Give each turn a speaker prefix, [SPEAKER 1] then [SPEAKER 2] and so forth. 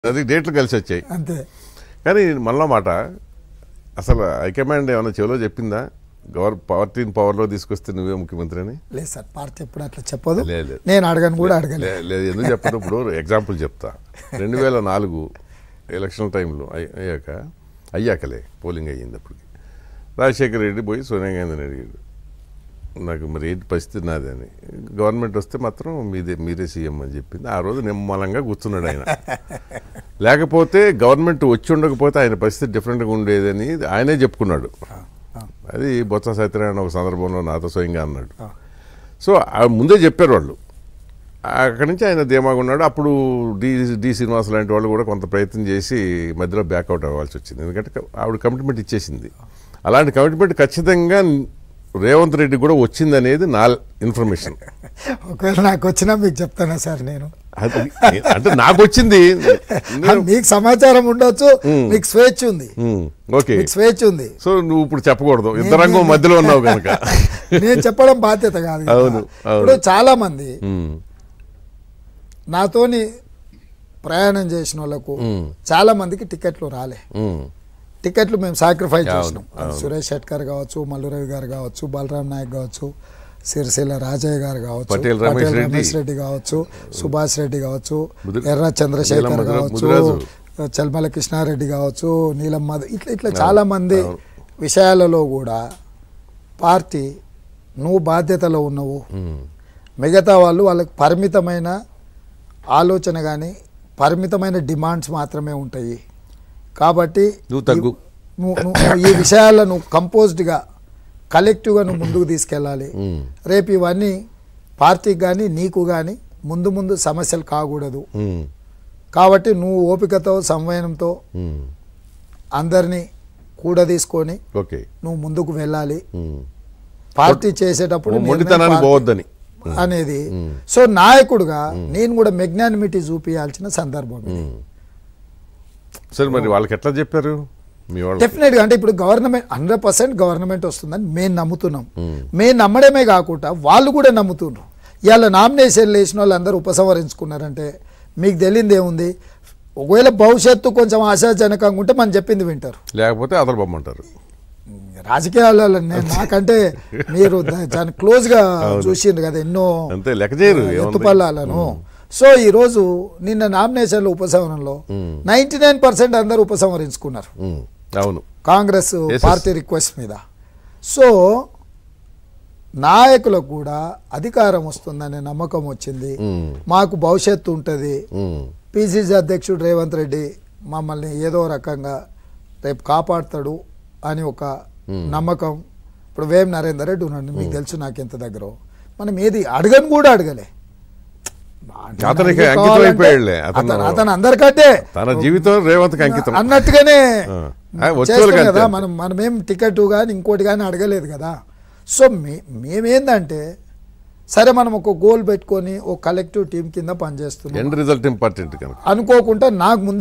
[SPEAKER 1] అది డేట్లు కలిసి వచ్చాయి
[SPEAKER 2] అంతే
[SPEAKER 1] కానీ మళ్ళా మాట అసలు హైకమాండ్ ఏమైనా చెవిలో చెప్పిందా గవర్ పార్టీని పవర్లో తీసుకొస్తే నువ్వే ముఖ్యమంత్రి అని
[SPEAKER 2] లేదు సార్ పార్టీ ఎప్పుడు అట్లా చెప్పదు
[SPEAKER 1] లేదు, లేదు.
[SPEAKER 2] నేను అడగను కూడా అడగలేదు
[SPEAKER 1] లే- లేదు ఎందుకు చెప్పను ఇప్పుడు ఎగ్జాంపుల్ చెప్తా రెండు వేల నాలుగు ఎలక్షన్ టైంలో అయ్- అయ్యాక అయ్యాకలే పోలింగ్ అయ్యింది అప్పటికి రాజశేఖర రెడ్డి పోయి సోనియా గాంధీని అడిగాడు నాకు మరి ఏంటి పరిస్థితి నాది అని గవర్నమెంట్ వస్తే మాత్రం మీదే మీరే సీఎం అని చెప్పింది ఆ రోజు నిమ్మలంగా కూర్చున్నాడు ఆయన లేకపోతే గవర్నమెంట్ వచ్చి ఉండకపోతే ఆయన పరిస్థితి డిఫరెంట్గా ఉండేదని ఆయనే చెప్పుకున్నాడు అది బొత్స సత్యనారాయణ ఒక సందర్భంలో నాతో స్వయంగా అన్నాడు సో ఆ ముందే చెప్పారు వాళ్ళు అక్కడి నుంచి ఆయన ధీమాగా ఉన్నాడు అప్పుడు డి డి శ్రీనివాస్ లాంటి వాళ్ళు కూడా కొంత ప్రయత్నం చేసి మధ్యలో బ్యాక్అవుట్ అవ్వాల్సి వచ్చింది ఎందుకంటే ఆవిడ కమిట్మెంట్ ఇచ్చేసింది అలాంటి కమిట్మెంట్ ఖచ్చితంగా రేవంత్ రెడ్డి కూడా వచ్చింది అనేది నా ఇన్ఫర్మేషన్
[SPEAKER 2] ఒకవేళ నాకు వచ్చినా మీకు చెప్తానా సార్ నేను
[SPEAKER 1] అది అంటే నాకు వచ్చింది నేను-
[SPEAKER 2] మీకు సమాచారం ఉండొచ్చు మీకు స్వేచ్ఛ ఉంది
[SPEAKER 1] ఉమ్, ఓకే
[SPEAKER 2] మీకు స్వేచ్ఛ ఉంది
[SPEAKER 1] సో నువ్వు ఇప్పుడు చెప్పకూడదు ఇద్దరంగం మధ్యలో ఉన్నావు కనుక
[SPEAKER 2] నేను చెప్పడం బాధ్యత కాదు కదా.
[SPEAKER 1] అవును, అవును.
[SPEAKER 2] ఇప్పుడు చాలా మంది
[SPEAKER 1] ఉమ్,
[SPEAKER 2] నాతోని ప్రయాణం చేసిన వాళ్ళకు చాలా మందికి టికెట్లు రాలే
[SPEAKER 1] ఉమ్,
[SPEAKER 2] టికెట్లు మేము సాక్రిఫైస్
[SPEAKER 1] అవును,
[SPEAKER 2] చేసినాం అది సురేష్ శెట్కర్ కావచ్చు మల్లురవి గారు కావచ్చు బలరాం నాయక్ కావచ్చు సిరిసిల్ల రాజయ్య గారు కావచ్చు
[SPEAKER 1] పటేల్ రమేష్
[SPEAKER 2] పటేల్
[SPEAKER 1] రెడ్డి.
[SPEAKER 2] రమేష్ రెడ్డి కావచ్చు సుభాష్ రెడ్డి కావచ్చు
[SPEAKER 1] ముదిరి-
[SPEAKER 2] ఎర్ర చంద్రశేఖర్
[SPEAKER 1] నీలం ముదిర-
[SPEAKER 2] కావచ్చు
[SPEAKER 1] ముదిరాజు.
[SPEAKER 2] చల్మల కృష్ణారెడ్డి కావచ్చు నీలం మధు ఇట్లా ఇట్లా చాలా మంది విషయాలలో కూడా పార్టీ నువ్వు బాధ్యతలో ఉన్నావు
[SPEAKER 1] ఉమ్,
[SPEAKER 2] మిగతా వాళ్ళు వాళ్ళకి పరిమితమైన ఆలోచన కానీ పరిమితమైన డిమాండ్స్ మాత్రమే ఉంటాయి కాబట్టి
[SPEAKER 1] నువ్వు తగ్గు.
[SPEAKER 2] నువ్వు నువ్వు ఈ విషయాలను నువ్వు కంపోజ్డ్గా కలెక్టివ్గా నువ్వు ముందుకు తీసుకెళ్ళాలి
[SPEAKER 1] ఉమ్,
[SPEAKER 2] రేపు ఇవన్నీ పార్టీకి కానీ నీకు కానీ ముందు ముందు సమస్యలు కాకూడదు
[SPEAKER 1] ఉమ్,
[SPEAKER 2] కాబట్టి నువ్వు ఓపికతో సంవయనంతో
[SPEAKER 1] ఉమ్,
[SPEAKER 2] అందరినీ కూడా తీసుకొని
[SPEAKER 1] ఓకే
[SPEAKER 2] నువ్వు ముందుకు వెళ్ళాలి
[SPEAKER 1] ఉమ్.
[SPEAKER 2] పార్టీ చేసేటప్పుడు నిర్ణయం
[SPEAKER 1] మొండితనానికి
[SPEAKER 2] పార్టీ-
[SPEAKER 1] పోవద్దని
[SPEAKER 2] అనేది సో నాయకుడుగా నేను కూడా మెగ్నానిమిటీ చూపించాల్సిన సందర్భం ఇది.
[SPEAKER 1] సరే మరి వాళ్ళకి ఎట్లా చెప్పారు మీ వాళ్ళు
[SPEAKER 2] డెఫినెట్ గా అంటే ఇప్పుడు గవర్నమెంట్ హండ్రెడ్ పర్సెంట్ గవర్నమెంట్ వస్తుందని మేము నమ్ముతున్నాం మేము నమ్మడమే కాకుండా వాళ్ళు కూడా నమ్ముతున్నారు ఇవాళ నామినేషన్లు వేసిన వాళ్ళు అందరూ ఉపసంహరించుకున్నారంటే మీకు తెలియదు ఏముంది ఒకవేళ భవిష్యత్తు కొంచెం ఆశాజనకంగా ఉంటే మనం చెప్పింది వింటారు
[SPEAKER 1] లేకపోతే అదలు బొమ్మంటారు
[SPEAKER 2] రాజకీయాలలో నేను నాకంటే మీరు దా- దాన్ని క్లోజ్ గా చూసిండ్రు కదా ఎన్నో
[SPEAKER 1] అంతే లెక్క చేయరు ఏముంది?
[SPEAKER 2] ఎత్తుపల్లాలను సో ఈ రోజు నిన్న నామినేషన్ల ఉపసంహరణలో నైన్టీ నైన్ పర్సెంట్ అందరూ ఉపసంహరించుకున్నారు
[SPEAKER 1] ఉమ్, అవును
[SPEAKER 2] కాంగ్రెస్
[SPEAKER 1] Yes,
[SPEAKER 2] పార్టీ రిక్వెస్ట్ మీద సో నాయకులకు కూడా అధికారం వస్తుందనే నమ్మకం వచ్చింది
[SPEAKER 1] ఉమ్,
[SPEAKER 2] మాకు భవిష్యత్తు ఉంటుంది
[SPEAKER 1] ఉమ్,
[SPEAKER 2] పిసిసి అధ్యక్షుడు రేవంత్ రెడ్డి మమ్మల్ని ఏదో రకంగా రేపు కాపాడుతాడు అని ఒక నమ్మకం ఇప్పుడు వేం నరేందర్ రెడ్డి ఉన్నాడు మీకు తెలుసు నాకు ఎంత దగ్గర మనం ఏది అడగను కూడా అడగలే
[SPEAKER 1] అతనికి
[SPEAKER 2] అడిగి
[SPEAKER 1] అంకితం
[SPEAKER 2] కావాలంటే
[SPEAKER 1] అయిపోయాడులే. అతను-
[SPEAKER 2] అతను అతను అందరికంటే
[SPEAKER 1] తన జీవితం రేవంత్కి అంకితం
[SPEAKER 2] అన్నట్టుగానే
[SPEAKER 1] ఆ. ఆ, వచ్చే
[SPEAKER 2] చేస్తాం
[SPEAKER 1] వాళ్ళకి
[SPEAKER 2] కదా
[SPEAKER 1] అంతే.
[SPEAKER 2] మనం మనమేం టికెట్ కానీ ఇంకోటి కానీ అడగలేదు కదా సో మే మేమేందంటే సరే మనం ఒక గోల్ పెట్టుకొని ఒక కలెక్టివ్ టీం కింద పనిచేస్తున్నాం
[SPEAKER 1] ఎండ్ రిజల్ట్ ఇంపార్టెంట్ కనుక
[SPEAKER 2] అనుకోకుండా నాకు ముందు